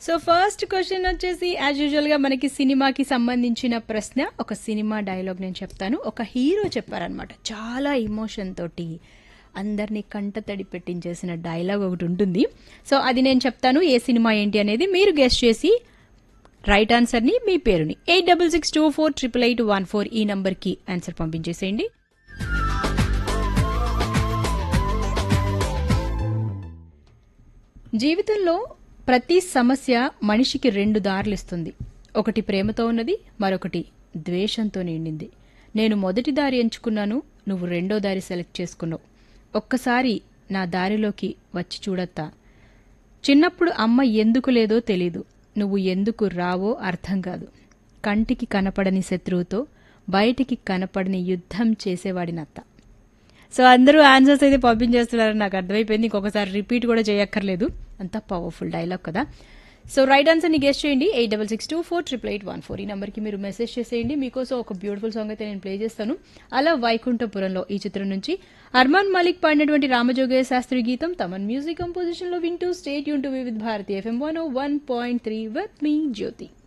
so first question వచ్చేసి as usual గా మనకి సినిమాకి సంబంధించిన ప్రశ్న ఒక సినిమా డైలాగ్ నేను చెప్తాను ఒక హీరో చెప్పారనమాట చాలా ఇమోషన్ తోటి అందరినీ కంట తడి పెట్టించేసిన డైలాగ్ ఒకటి ఉంటుంది సో అది నేను చెప్తాను ఏ సినిమా ఏంటి అనేది మీరు గెస్ట్ చేసి రైట్ ఆన్సర్ని మీ పేరుని eight double six two four triple eight one four ఈ నంబర్కి ఆన్సర్ పంపించేసేయండి జీవితంలో ప్రతి సమస్య మనిషికి రెండు దారులు ఇస్తుంది ఒకటి ప్రేమతో ఉన్నది మరొకటి ద్వేషంతో నిండింది నేను మొదటి దారి ఎంచుకున్నాను నువ్వు రెండో దారి సెలెక్ట్ చేసుకున్నావు ఒక్కసారి నా దారిలోకి వచ్చి చూడత్తా చిన్నప్పుడు అమ్మ ఎందుకు లేదో తెలీదు నువ్వు ఎందుకు రావో అర్థం కాదు కంటికి కనపడని శత్రువుతో బయటికి కనపడని యుద్ధం చేసేవాడినత్త సో అందరూ ఆన్సర్స్ అయితే పంపించేస్తున్నారని నాకు అర్థమైపోయింది ఇంకొకసారి రిపీట్ కూడా చేయక్కర్లేదు అంత పవర్ఫుల్ డైలాగ్ కదా సో రైట్ ఆన్సర్ని గెస్ట్ చేయండి eight double six two four triple eight one four ఈ నెంబర్కి మీరు మెసేజ్ చేసేయండి మీకోసం ఒక బ్యూటిఫుల్ సాంగ్ అయితే నేను ప్లే చేస్తాను అలా వైకుంఠపురంలో ఈ చిత్రం నుంచి అర్మాన్ మాలిక్ పాడినటువంటి రామజోగయ్య శాస్త్రి గీతం తమన్ మ్యూజిక్ కంపోజిషన్ లో వింటూ స్టేట్ యూన్ to with Bharati FM one one point three with మీ జ్యోతి